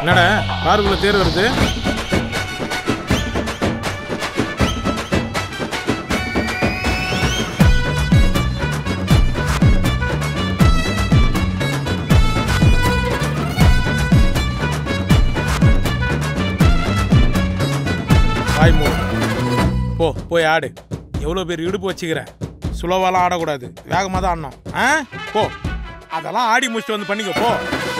என்னடா காருக்குள்ள தேர் வருது வாய் மூடு போ போய் ஆடு எவ்வளோ பேர் இடுப்பு வச்சுக்கிற சுலவாலாம் ஆடக்கூடாது வேகமாக தான் ஆடணும் ஆ போ அதெல்லாம் ஆடி முடிச்சுட்டு வந்து பண்ணிக்கோ போ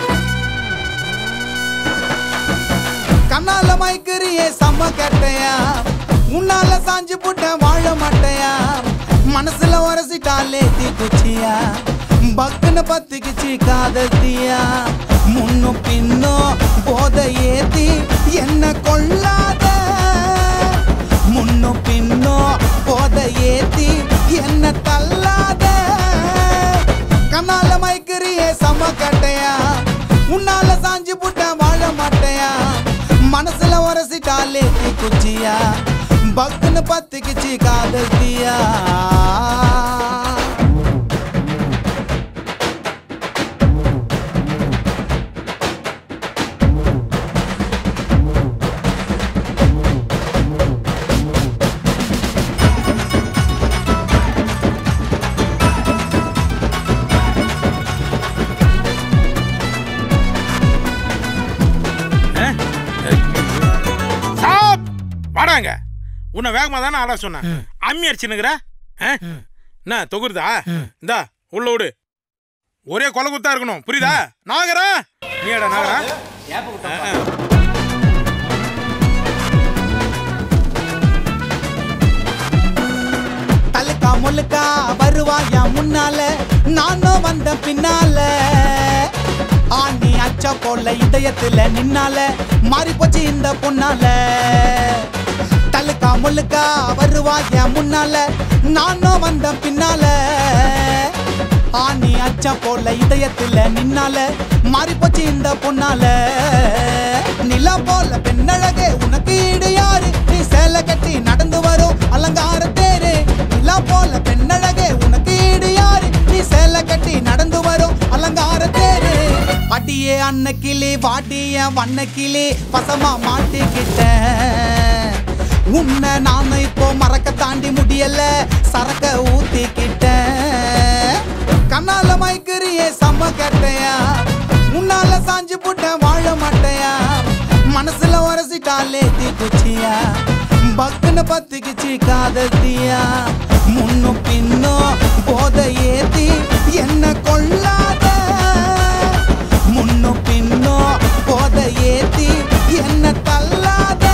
கண்ணால மயக்கிறியே செம்ம கட்டையா உன்னால சாஞ்சு போட்டேன் வாழ மாட்டையா மனசுல உரசிட்டாலே தீக்குச்சியா பக்குன்னு பத்திக்குச்சு காதத்தியா முன்னும் பின்னும் போத ஏத்தி என்ன கொள்ளாத முன்னும் பின்னும் போத ஏத்தி என்ன தள்ளாத கண்ணால மயக்கிறியே செம்ம கட்டையா உன்னால சாஞ்சு புட்டேன் வாழ மாட்டையா மனசுல உரசிட்டாலே தீக்குச்சியா பக்குன்னு பத்திக்குச்சு காதத்தியா ஸ்டாப் வாடாங்க உன்னை வேகமாக தானே ஆட சொன்னேன் அம்மி அடிச்சுனுக்குற என்ன தொகுருதா இந்தா உள்ள விடு ஒரே கொலை குத்தா இருக்கணும் புரியுதா நாகரா நீடா நாகரா ஆ, ஆ. தலுக்கா முழுக்கா வருவாயா முன்னால நானும் வந்த பின்னால ஆணி அச்ச போல இதயத்துல நின்னால மாறி போச்சு இந்த பொண்ணால தலுக்கா முழுக்கா வருவாயா முன்னால நானும் வந்த பின்னால ஆணி அச்ச போல இதயத்துல நின்னால மாறி போச்சு இந்த பொண்ணால நிலா போல பெண்ணழகே உனக்கு ஈடு யாரு நீ சேலை கட்டி நடந்து வரும் அலங்கார தேரு நிலா போல பெண்ணழகே உனக்கு ஈடு யாரு நீ சேலை கட்டி நடந்து வரும் அலங்கார தேரு அடியே அன்னக்கிளி வாடிய வண்ணக்கிளி பசமா மாட்டிக்கிட்டேன் உன்னை நானு இப்போ மறக்க தாண்டி முடியல சரக்க ஊத்திக்கிட்டேன் கண்ணால மயக்கிறியே செம்ம கட்டையா உன்னால சாஞ்சு போட்டேன் வாழ மாட்டையா மனசுல உரசிட்டாலே தீக்குச்சியா பக்குன்னு பத்திக்குச்சு காதத்தியா முன்னும் பின்னும் போத ஏத்தி என்ன கொள்ளாத முன்னும் பின்னும் போத ஏத்தி என்ன தள்ளாத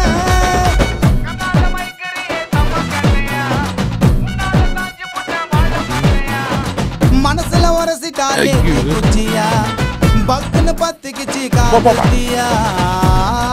மனசுல உரசிட்டாலே ஐயோ. குச்சியா பக்குன்னு பத்திக்குச்சு போ, போ, போ. காதத்தியா